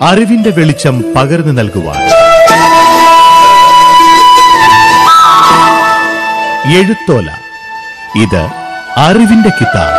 അറിവിന്റെ വെളിച്ചം പകർന്നു നൽകുവാൻ എഴുത്തോല ഇത് അറിവിന്റെ കിതാബ്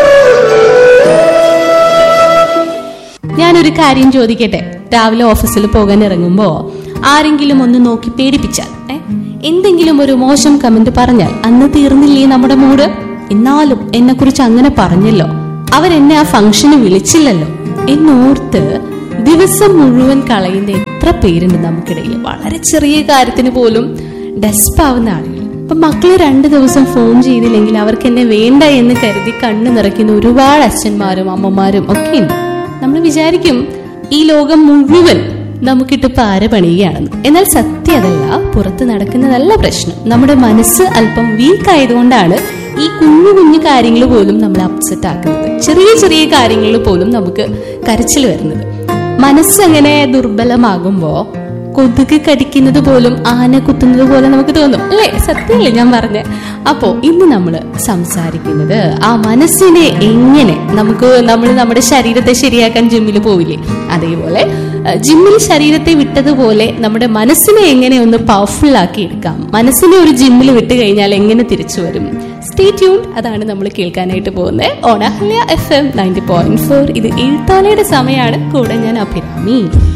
ഞാനൊരു കാര്യം ചോദിക്കട്ടെ രാവിലെ ഓഫീസിൽ പോകാൻ ഇറങ്ങുമ്പോ ആരെങ്കിലും ഒന്ന് നോക്കി പേടിപ്പിച്ചാൽ ഏ? എന്തെങ്കിലും ഒരു മോശം കമന്റ് പറഞ്ഞാൽ അന്ന് തീർന്നില്ലേ നമ്മുടെ മൂഡ് എന്നാലും എന്നെ കുറിച്ച് അങ്ങനെ പറഞ്ഞല്ലോ അവരെന്നെ ആ ഫംഗ്ഷന് വിളിച്ചില്ലല്ലോ എന്നോർത്ത് ദിവസം മുഴുവൻ കളയുന്ന എത്ര പേരുണ്ട് നമുക്കിടയിൽ വളരെ ചെറിയ കാര്യത്തിന് പോലും ഡെസ്പാവുന്ന ആളുകൾ അപ്പൊ മക്കള് രണ്ടു ദിവസം ഫോൺ ചെയ്തില്ലെങ്കിൽ അവർക്ക് എന്നെ വേണ്ട എന്ന് കരുതി കണ്ണു നിറയ്ക്കുന്ന ഒരുപാട് അച്ഛന്മാരും അമ്മമാരും ഒക്കെ ഉണ്ട് നമ്മൾ വിചാരിക്കും ഈ ലോകം മുഴുവൻ നമുക്കിട്ട് പാര പണിയുകയാണെന്ന് എന്നാൽ സത്യം അതല്ല പുറത്ത് നടക്കുന്നതല്ല പ്രശ്നം നമ്മുടെ മനസ്സ് അല്പം വീക്ക് ആയതുകൊണ്ടാണ് ഈ കുഞ്ഞു കുഞ്ഞു കാര്യങ്ങൾ പോലും നമ്മൾ അപ്സെറ്റ് ആക്കുന്നത് ചെറിയ ചെറിയ കാര്യങ്ങൾ പോലും നമുക്ക് കരച്ചിൽ വരുന്നത് മനസ്സങ്ങനെ ദുർബലമാകുമ്പോ കൊതുക് കടിക്കുന്നത് പോലും ആന കുത്തുന്നത് പോലെ നമുക്ക് തോന്നും അല്ലേ സത്യമല്ലേ ഞാൻ പറഞ്ഞ അപ്പോ ഇന്ന് നമ്മൾ സംസാരിക്കുന്നത് ആ മനസ്സിനെ എങ്ങനെ നമുക്ക് നമ്മൾ നമ്മുടെ ശരീരത്തെ ശരിയാക്കാൻ ജിമ്മിൽ പോവില്ലേ അതേപോലെ അഹ് ജിമ്മിൽ ശരീരത്തെ വിട്ടതുപോലെ നമ്മുടെ മനസ്സിനെ എങ്ങനെ ഒന്ന് പവർഫുൾ ആക്കി എടുക്കാം മനസ്സിനെ ഒരു ജിമ്മിൽ വിട്ട് കഴിഞ്ഞാൽ എങ്ങനെ തിരിച്ചു വരും സ്റ്റേ ട്യൂൺ അതാണ് നമ്മൾ കേൾക്കാനായിട്ട് പോകുന്നത് ഓണഹല്യ F M ninety point four ഇത് എഴുത്താലയുടെ സമയമാണ് കൂടെ ഞാൻ അഭിരാമി